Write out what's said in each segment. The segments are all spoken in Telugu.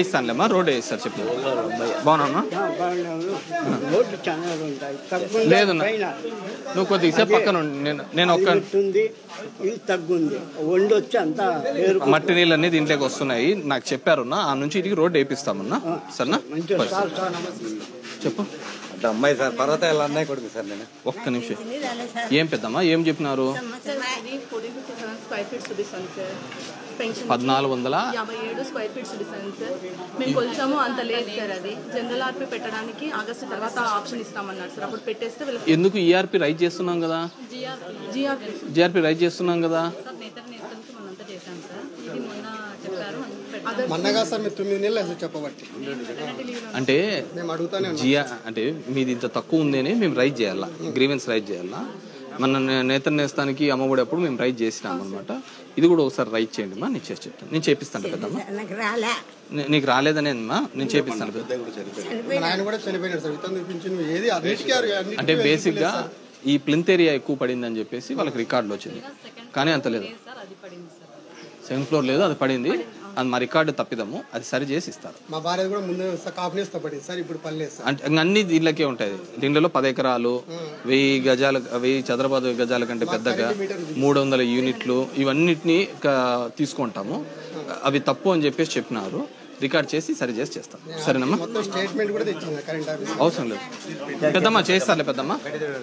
వేయిస్తానులేమ్మా రోడ్ వేయిస్తారు చెప్పు బాగున్నా రోడ్లు చాలా ఉంటాయి తగ్గుంది లేదు నా- పైన నువ్వు కొద్దిగా సేపు పక్కన ఉండు. నేను నేను ఒక్క ఉంది ఇది తగ్గుంది వండు వచ్చి అంతా వేరు మట్టి నీళ్ళు అన్ని దీంట్లోకి వస్తున్నాయి నాకు చెప్పారున్నా ఆ నుంచి ఇటుకి రోడ్డు వేపిస్తామన్నా సరేనా మంచిగా పర్లేదు. సార్ సార్ చెప్పు అంటే అమ్మాయి సార్ పర్వతాల అన్నయ్య కొడుకు సార్ నేను ఒక్క నిమిషం ఏం పెద్దమ్మా ఏం చెప్పినారు ఇది forty fifty seven square feets చూపిస్తాను సార్ పెన్షన్ పద్నాలుగు వందల యాభై ఏడు స్క్వేర్ ఫీట్స్ చూపిస్తాను సార్ మేము కొంచెము అంత లేదు సార్ అది జనరల్ ఆర్పీ పెట్టడానికి ఆగస్టు తర్వాత ఆప్షన్ ఇస్తామన్నారు సార్ అప్పుడు పెట్టేస్తే వీళ్ళకి ఎందుకు ఈఆర్పి రైట్ చేస్తున్నాం కదా జిఆర్పీ జిఆర్పి రైట్ చేస్తున్నాం కదా సార్ నేతర నేతలకి మనంతా చేశాం సార్ ఇది మొన్న చెప్పారు పెట్టారు మొన్నగా సార్ మీరు తొమ్మిది నెలలు అసలు చెప్పబట్టి అంటే మేము అడుగుతానే ఉన్నాం. జియా అంటే మీది ఇంత తక్కువ ఉందని మేము రైట్ చేయాలా గ్రీవెన్స్ రైట్ చేయాలా మన నే- నేతన్న నేస్తానికి అమ్మఒడి అప్పుడు మేము రైట్ చేసినాం అనమాట ఇది కూడా ఒకసారి రైట్ చేయండి మా నేను చేసి చెప్తాను నేను చేపిస్తాను పెద్దమ్మ నాకు రాలే నీ- నీకు రాలేదనే అమ్మా నేను చేపిస్తాను పెద్ద మన ఆయన కూడా చనిపోయినాడు సార్ విత్తనం చూపించి ఏది అన్నిటికీ అన్నిటికీ అంటే బేసిక్గా ఈ ప్లింత్ ఏరియా ఎక్కువ పడింది అని చెప్పేసి వాళ్ళకి రికార్డులో వచ్చింది కానీ అంత లేదు సార్ అది పడింది సార్ సెకండ్ ఫ్లోర్ లేదు అది పడింది అది మా రికార్డు తప్పిదము అది సరి చేసి ఇస్తారు మా భార్య కూడా ముందే కాపునేస్తా పడింది సార్ ఇప్పుడు పర్లేదు సార్ అంటే ఇంక అన్ని దీనిలోకే ఉంటాయి దీంట్లో పది ఎకరాలు వెయ్యి గజాల వెయ్యి చదరపాదు గజాల కంటే పెద్దగా మూడు వందల యూనిట్లు ఇవన్నిటిని క- తీసుకుంటాము అవి తప్పు అని చెప్పేసి చెప్పినారు రికార్డ్ చేసి సరి చేసి చేస్తాం సరేనమ్మా మొత్తం స్టేట్మెంట్ కూడా తెచ్చింది కరెంట్ ఆఫీస్ అవసరం లేదు పెద్దమ్మ చేస్తారులే పెద్దమ్మ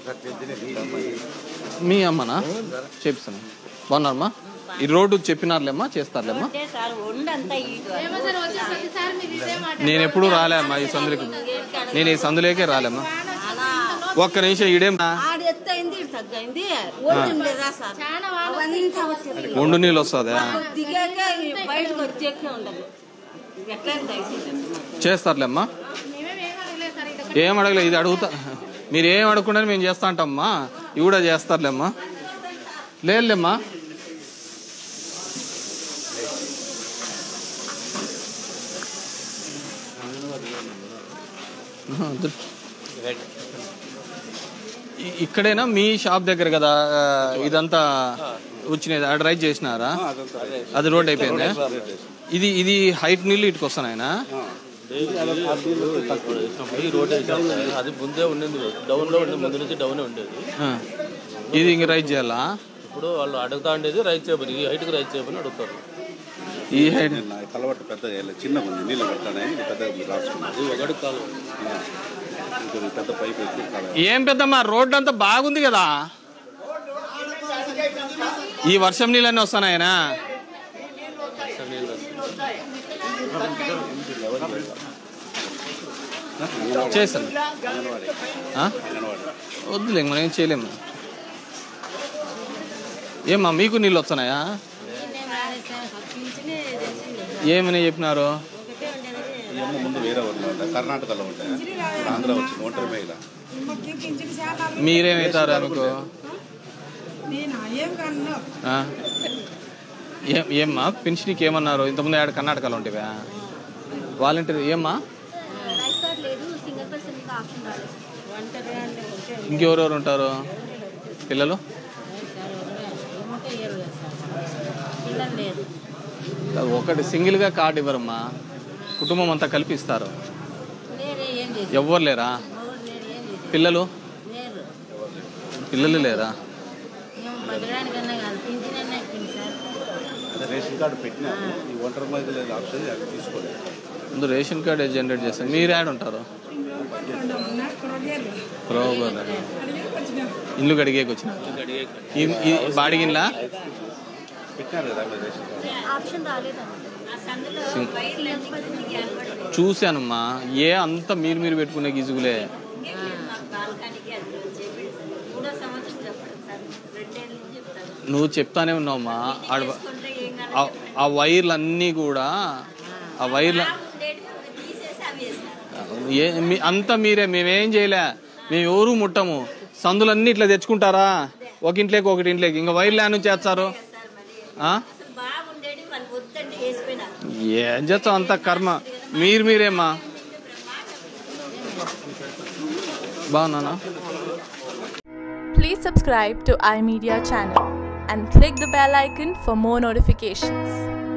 మీ అమ్మనా చేపిస్తాను బాగున్నారమ్మా ఈ రోడ్డు చెప్పినారులేమ్మా చేస్తారులేమ్మా అంటే సార్ వండంతా ఈడు నేను ఎప్పుడూ రాలే అమ్మా ఈ సందులోకి నేను ఈ సందులోకే రాలేమ్మా ఒక్క నిమిషం ఈడేం ఆడు ఎత్తైంది ఈడు తగ్గైంది ఒండు లేదా సార్ అవంతా వచ్చేది ఒండు నీళ్ళు వస్తుందా దిగాక బయటకు వచ్చేకే ఉండదు ఎట్లా దయచేసి చేస్తారులేమ్మా ఏం అడగలే ఇది అడుగుతా మీరు ఏం అడగకుండా మేము చేస్తా అంటామ్మా ఇవి కూడా చేస్తారులేమ్మా లేదులేమ్మా వద్దు. ఇ- ఇక్కడేనా మీ షాప్ దగ్గర కదా ఆ, ఇదంతా వచ్చినది ఆడ రైట్ చేసినారా అది రోడ్ అయిపోయిందా ఇది ఇది హైట్ నీళ్ళు ఇటుకు వస్తున్నాయనా ఈ రోడ్ వేసాం సార్. అది ముందే ఉండింది డౌన్ లో ఉండి ముందు నుంచి డౌన్ ఉండేది ఆ. ఇది ఇంక రైట్ చేయాలా ఇప్పుడు వాళ్ళు అడుగుతా ఉండేది రైట్ చేయబడి ఈ హైట్ కి రైట్ చేయమని అడుగుతారు ఈ హైట్ కలవట్టు పెద్దగా వేయలేదు. చిన్నగా ఉంది నీళ్ళు పడతాయి ఇది పెద్దగా రాసుకున్నది ఇది ఒకటి కాలం ఇంకొక పెద్ద పైప్ ఎత్తి కాలం ఏం పెద్దమ్మా రోడ్డు అంతా బాగుంది కదా ఈ వర్షం నీళ్ళన్నీ వస్తున్నాయనా చేస్తాను ఆ? వద్దులే మనం ఏం చేయలేము ఏమ్మా మీకు నీళ్ళు వస్తున్నాయా ఏమని చెప్పినారు ఈ అమ్మ ముందు వేరే ఊర్లో ఉంటాయి కర్ణాటకలో ఉంటాయి ఇప్పుడు ఆంధ్ర వచ్చింది ఒంటరి మహిళ మీరేమవుతారా మీకు ఆ? ఏం ఏమ్మా పెన్షన్కి ఏమన్నారు ఇంతకుముందు ఆడ కర్ణాటకలో ఉంటేవా వాలంటీర్ ఏమ్మా ఇంకెవరెవరు ఉంటారు పిల్లలు పిల్లలు లేదు కాదు, ఒకటి సింగిల్గా కార్డు ఇవ్వరమ్మా కుటుంబం అంతా కలిపి ఇస్తారు లేరే ఏం చేసి ఎవ్వరు లేరా ఎవరు లేరు ఏం చేసి పిల్లలు లేరు పిల్లలు లేరా మేము బతకడానికన్నా కాదు పింఛన్ అన్నా ఇప్పింది సార్ అదే రేషన్ కార్డు పెట్టినా ఈ ఒంటరి మహిళ ఆప్షన్ అది తీసుకోలేదు ముందు రేషన్ కార్డు జనరేట్ చేస్తారు మీరు యాడ్ ఉంటారు ప్రోగ్రామ్ ఇల్లు గడిగేకి వచ్చిన బాడిగిన్లా పెట్టినారు కదా మీరు రేషన్ కార్డు ఆప్షన్ రాలేదండి ఆ సందులో వైర్లు అన్ని కిందికి ఏర్పడిపోయి చూశానమ్మా ఏ అంత మీరు మీరు పెట్టుకునే గిజుగులే మాకు బాల్కనీకి అది చెప్పి మూడో సంవత్సరం చెప్పండి సార్ రెండేళ్ళ నుంచి చెప్తాను నువ్వు చెప్తానే ఉన్నావమ్మా ఆడ చేసుకుంటే ఏం కాదు ఆ- ఆ వైర్లు అన్నీ కూడా ఆ వైర్ల ఉండేటివి తీసేసి అవి వేస్తారు ఏ మీ- అంతా మీరే మేమేం చేయలే మేము ఎవరు ముట్టము సందులన్నీ ఇట్లా తెచ్చుకుంటారా ఒక ఇంట్లోకి ఒకటి ఇంట్లోకి ఇంకా వైర్లు యాడ్ నుంచి చేస్తారు ఆ? అసలు బాగుండేది వాళ్ళు వద్దంటే వేసిపోయినారు ఏం చేస్తాం అంత కర్మ మీరు మీరేమ్మా బాగున్నానా Please subscribe to iMedia channel and click the bell icon for more notifications.